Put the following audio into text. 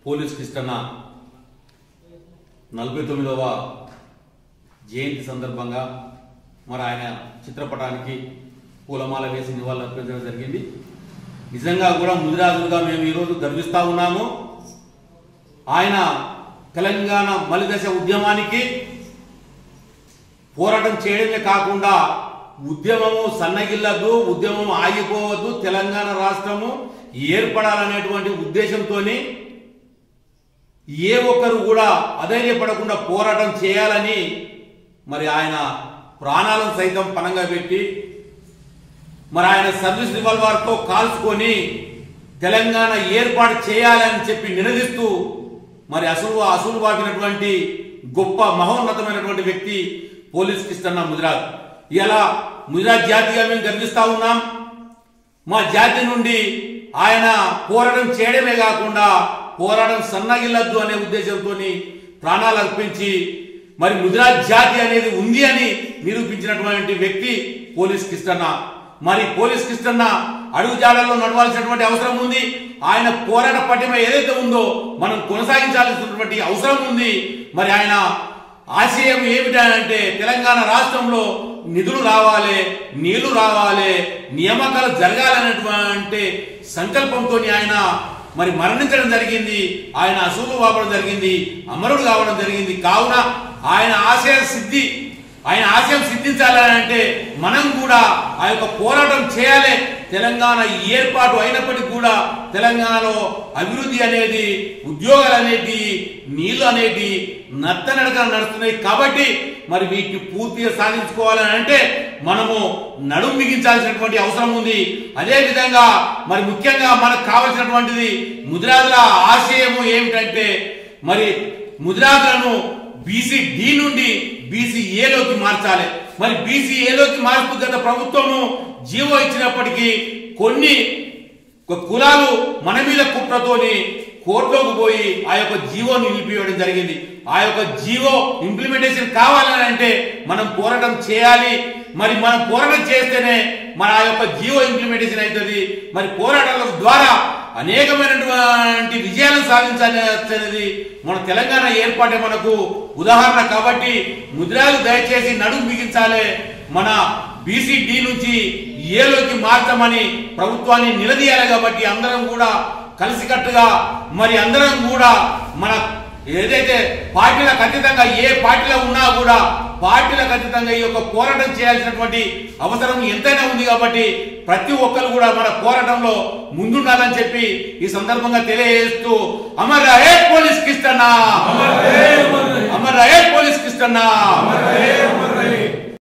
police కృష్ణన్న నలభై తొమ్మిదవ జయంతి సందర్భంగా మరి ఆయన చిత్రపటానికి పూలమాల వేసి నివాళులు అర్పించడం జరిగింది నిజంగా కూడా ముదిరాజులుగా మేము ఈరోజు గర్విస్తా ఉన్నాము ఆయన తెలంగాణ మలిదశ ఉద్యమానికి పోరాటం చేయడమే కాకుండా ఉద్యమము సన్నగిల్లదు ఉద్యమం ఆగిపోవద్దు తెలంగాణ రాష్ట్రము ఏర్పడాలనేటువంటి ఉద్దేశంతోని ఏ ఒక్కరు కూడా అధైర్యపడకుండా పోరాటం చేయాలని మరి ఆయన ప్రాణాలను సైతం పనంగా పెట్టి మరి ఆయన సర్వీస్ రివాల్వర్తో కాల్చుకొని తెలంగాణ ఏర్పాటు చేయాలని చెప్పి నినదిస్తూ మరి అసలు అసలు వాటినటువంటి గొప్ప మహోన్నతమైనటువంటి వ్యక్తి పోలీస్ కృష్ణన్న ముదిరాజ్ ఇలా ముదిరాజ్ జాతిగా మేము గర్విస్తా ఉన్నాం మా జాతి నుండి ఆయన పోరాటం చేయడమే కాకుండా పోరాటం సన్నగిల్లద్దు అనే ఉద్దేశంతో ప్రాణాలు అర్పించి మరి ముదిరాజ్ జాతి అనేది ఉంది అని నిరూపించినటువంటి వ్యక్తి పోలీస్ కృష్ణన్న మరి పోలీస్ కృష్ణన్న అడుగుజాడల్లో నడవాల్సినటువంటి అవసరం ఉంది ఆయన పోరాట పటిమ ఏదైతే ఉందో మనం కొనసాగించాల్సినటువంటి అవసరం ఉంది మరి ఆయన ఆశయం ఏమిటంటే తెలంగాణ రాష్ట్రంలో నిధులు రావాలి నీళ్లు రావాలి నియామకాలు జరగాలనేటువంటి సంకల్పంతో ఆయన మరి మరణించడం జరిగింది ఆయన అసూలు వాపడం జరిగింది అమరుడు కావడం జరిగింది కావున ఆయన ఆశయ సిద్ధి ఆయన ఆశయం సిద్ధించాలని అంటే మనం కూడా ఆ యొక్క పోరాటం చేయాలి తెలంగాణ ఏర్పాటు అయినప్పటికీ కూడా తెలంగాణలో అభివృద్ధి అనేది ఉద్యోగాలు అనేటి నీళ్లు అనేటి నత్తనడక నడుస్తున్నాయి కాబట్టి మరి వీటిని పూర్తిగా సాధించుకోవాలని అంటే మనము నడుం బిగించాల్సినటువంటి అవసరం ఉంది అదే విధంగా మరి ముఖ్యంగా మనకు కావలసినటువంటిది ముదిరాజుల ఆశయము ఏమిటంటే మరి ముదిరాజులను బీసీ డి నుండి బీసీ ఏలోకి మార్చాలి మరి బీసీ ఏలోకి మార్పు గత ప్రభుత్వము జీవో ఇచ్చినప్పటికీ కొన్ని కొ- కులాలు మన మీద కుట్రతోని కోర్టులోకి పోయి ఆ యొక్క జీవోని నిలిపివేయడం జరిగింది ఆ యొక్క జీవో ఇంప్లిమెంటేషన్ కావాలని అంటే మనం పోరాటం చేయాలి మరి మనం పోరాటం చేస్తేనే మన ఆ యొక్క జీవో ఇంప్లిమెంటేషన్ అవుతుంది మరి పోరాటాల ద్వారా అనేకమైనటువంటి విజయాలను సాధించాలనేది మన తెలంగాణ ఏర్పాటే మనకు ఉదాహరణ కాబట్టి ముద్రాలు దయచేసి నడుము బిగించాలి మన బీసీ డి నుంచి ఏలోకి మార్చమని ప్రభుత్వాన్ని నిలదీయాలి కాబట్టి అందరం కూడా కలిసికట్టుగా మరి అందరం కూడా మన ఏదైతే పార్టీలకు అతీతంగా ఏ పార్టీలో ఉన్నా కూడా పార్టీలకు అతీతంగా ఈ యొక్క పోరాటం చేయాల్సినటువంటి అవసరం ఎంతైనా ఉంది కాబట్టి ప్రతి ఒక్కరు కూడా మన పోరాటంలో ముందుండాలని చెప్పి ఈ సందర్భంగా తెలియజేస్తూ అమర్ రహే పోలీస్ కిస్తన్నా అమర్ రహే పోలీస్ కిస్తన్నా